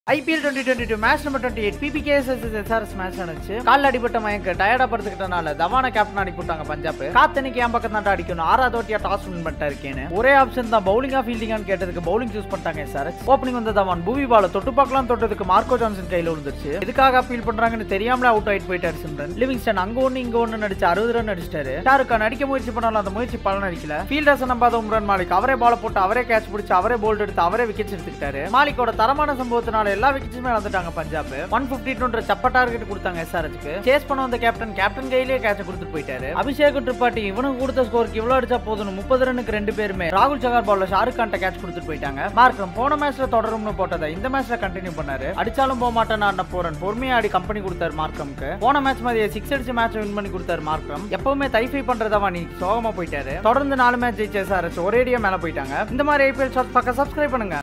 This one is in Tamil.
IPL twenty twenty two match number twenty eight PBKS SRS match நடந்துச்சு காலில் அடிபட்ட மயக்க டயர்டா படுத்துக்கிட்டனால தவான கேப்டன் அனுப்பி விட்டாங்க பஞ்சாப் காத்தனிக்கு என் பக்கம் தான் அடிக்கணும் ஆறாவது ஓட்டியா டாஸ் வின் பண்ணிட்டா இருக்கேன்னு ஒரே ஆப்ஷன் தான் பவுலிங்கா ஃபீல்டிங்கான்னு கேட்டதுக்கு பவுலிங் சூஸ் பண்ணிட்டாங்க எஸ்ஆர்எஸ் ஓப்பனிங் வந்த தவான் பூவி பால தொட்டு பார்க்கலாம் தொட்டதுக்கு மார்க்கோ ஜான்சன் கையில விழுந்துருச்சு எதுக்காக அப்பீல் பண்றாங்கன்னு தெரியாமல அவுட் ஆயிட்டு போயிட்டாரு சிம்ரன் லிவிங்ஸ்டன் அங்க ஒண்ணு இங்க ஒண்ணு நடிச்சு அறுபது ரன் அடிச்சிட்டாரு ஷாருக் கான் அடிக்க முயற்சி பண்ணாலும் அந்த முயற்சி பலன் அடிக்கல ஃபீல்டர்ஸ் நம்பாத உம்ரான் மாலிக் அவரே பால போட்டு அவரே கேட்ச் பிடிச்சு அவரே போல்ட் எடுத்து அவரே விக்கெட்ஸ் எடுத்துக்கிட்டாரு மாலிக்கோட தரமான சம்பவத்தினால எல்லா விக்கெட்ஸுமே இழந்துட்டாங்க பஞ்சாப் ஒன் பிப்டி டூன்ற சப்ப டார்கெட் கொடுத்தாங்க எஸ்ஆர்எஸ்க்கு சேஸ் பண்ண வந்த கேப்டன் கேப்டன் கையிலேயே கேட்ச் கொடுத்துட்டு போயிட்டாரு அபிஷேக் திரிபாட்டி இவனுக்கு கொடுத்த ஸ்கோருக்கு இவ்வளவு அடிச்சா போதும் முப்பது ரன்னுக்கு ரெண்டு பேருமே ராகுல் சகார் பால்ல ஷாருக் கான்ட்ட கேட்ச் கொடுத்துட்டு போயிட்டாங்க மார்க்கம் போன மேட்ச்ல தொடரும்னு போட்டதை இந்த மேட்ச்ல கண்டினியூ பண்ணாரு அடிச்சாலும் போக மாட்டேன் நான் போறேன் பொறுமையா ஆடி கம்பெனி கொடுத்தாரு மார்க்கம்க்கு போன மேட்ச் மாதிரி சிக்ஸ் அடிச்சு மேட்ச் வின் பண்ணி கொடுத்தாரு மார்க்கம் எப்பவுமே தைஃபை பண்றதவா நீ சோகமா போயிட்டாரு தொடர்ந்து நாலு மேட்ச் ஜெயிச்ச எஸ்ஆர்எஸ் ஒரேடியா மேல போயிட்டாங்க இந்த மாதிரி ஐபிஎல் ஷாட் பக்கம் சப்ஸ்கிரைப் பண்ணுங்க